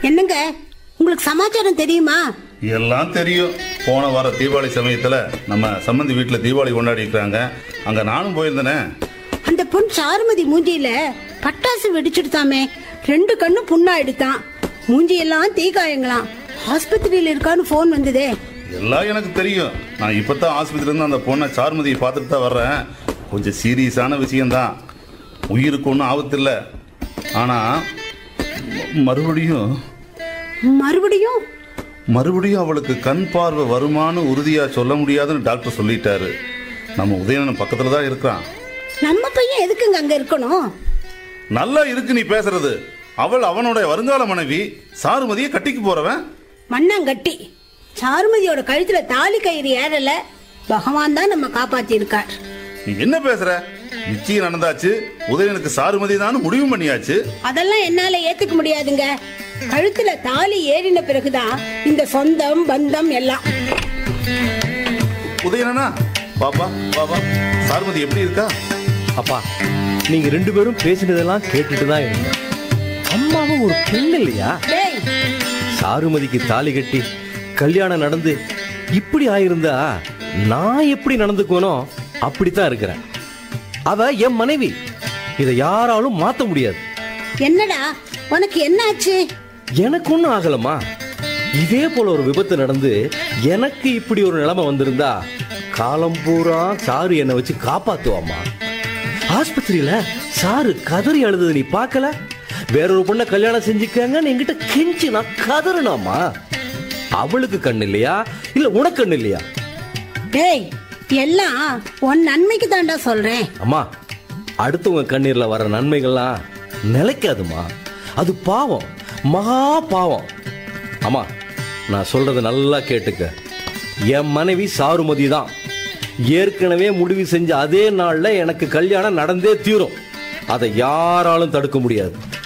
என்னங்க உங்களுக்கு சமாச்சாரம் தெரியுமா எல்லாம் தெரியும் போன வார தீபாவளி சமயத்துல நம்ம சம்மந்தி வீட்டில் தீபாவளி கொண்டாடி இருக்கிறாங்க அங்க நானும் போயிருந்தேனே அந்த பொன் சாருமதி மூஞ்சியில பட்டாசு வெடிச்சிடுதாமே ரெண்டு கண்ணும் புண்ணாயிடுதான் மூஞ்சியெல்லாம் தீக்காயங்களாம் ஆஸ்பத்திரியில இருக்கான்னு ஃபோன் வந்ததே எல்லாம் எனக்கு தெரியும் நான் இப்பதான் ஆஸ்பத்திரியில இருந்து அந்த பொண்ணை சார்மதியை பார்த்துட்டு தான் வர்றேன் கொஞ்சம் சீரியஸான விஷயம்தான் உயிருக்கு ஒன்றும் ஆபத்து இல்லை ஆனா ம- மறுபடியும் மறுபடியும் மறுபடியும் அவளுக்கு கண் பார்வை வருமானு உறுதியா சொல்ல முடியாதுன்னு டாக்டர் சொல்லிட்டாரு நம்ம உதயணன் பக்கத்துல தான் இருக்கிறான் நம்ம பையன் எதுக்குங்க அங்க இருக்கணும் நல்லா இருக்கு நீ பேசுறது அவள் அவனுடைய வருங்கால மனைவி சாருமதியை கட்டிக்கு போறவன் மண்ணாங்கட்டி சாருமதியோட கழுத்துல தாலி கயிறு ஏறல பகவான் தான் நம்ம காப்பாத்தி இருக்கார் நீ என்ன பேசுற நிச்சயம் நடந்தாச்சு உதயனுக்கு சாருமதி தான் முடிவு பண்ணியாச்சு அதெல்லாம் என்னால ஏத்துக்க முடியாதுங்க கழுத்துல தாலி ஏறின பிறகுதான் இந்த சொந்தம் பந்தம் எல்லாம் உதயனா பாப்பா பாப்பா சாருமதி எப்படி இருக்கா அப்பா நீங்க ரெண்டு பேரும் பேசினதெல்லாம் கேட்டுட்டு தான் இருந்தேன் அம்மாவும் ஒரு பெண் இல்லையா டேய் சாருமதிக்கு தாலி கட்டி கல்யாணம் நடந்து இப்படி ஆயிருந்தா நான் எப்படி நடந்துக்குவனோ அப்படித்தான் இருக்கிறேன் அவ என் மனைவி இதை யாராலும் மாத்த முடியாது என்னடா உனக்கு என்ன ஆச்சு எனக்கு ஒன்றும் ஆகலம்மா இதே போல ஒரு விபத்து நடந்து எனக்கு இப்படி ஒரு நிலைமை வந்திருந்தா காலம் பூரா சாரு என்னை வச்சு காப்பாத்துவாம்மா ஆஸ்பத்திரியில சாரு கதறி அழுதது நீ பார்க்கல வேறொரு பொண்ணை கல்யாணம் செஞ்சுக்கங்கன்னு என்கிட்ட கெஞ்சி நான் கதறினாமா அவளுக்கு கண் இல்லையா இல்ல உனக்கு கண் இல்லையா டேய் எல்லாம் உன் நன்மைக்கு தான்டா சொல்றேன் அம்மா அடுத்தவங்க கண்ணீர்ல வர நன்மைகள்லாம் நிலைக்காதுமா அது பாவம் மகா பாவம் அம்மா நான் சொல்றத நல்லா கேட்டுக்க என் மனைவி சாருமதி தான் ஏற்கனவே முடிவு செஞ்ச அதே நாள்ல எனக்கு கல்யாணம் நடந்தே தீரும் அதை யாராலும் தடுக்க முடியாது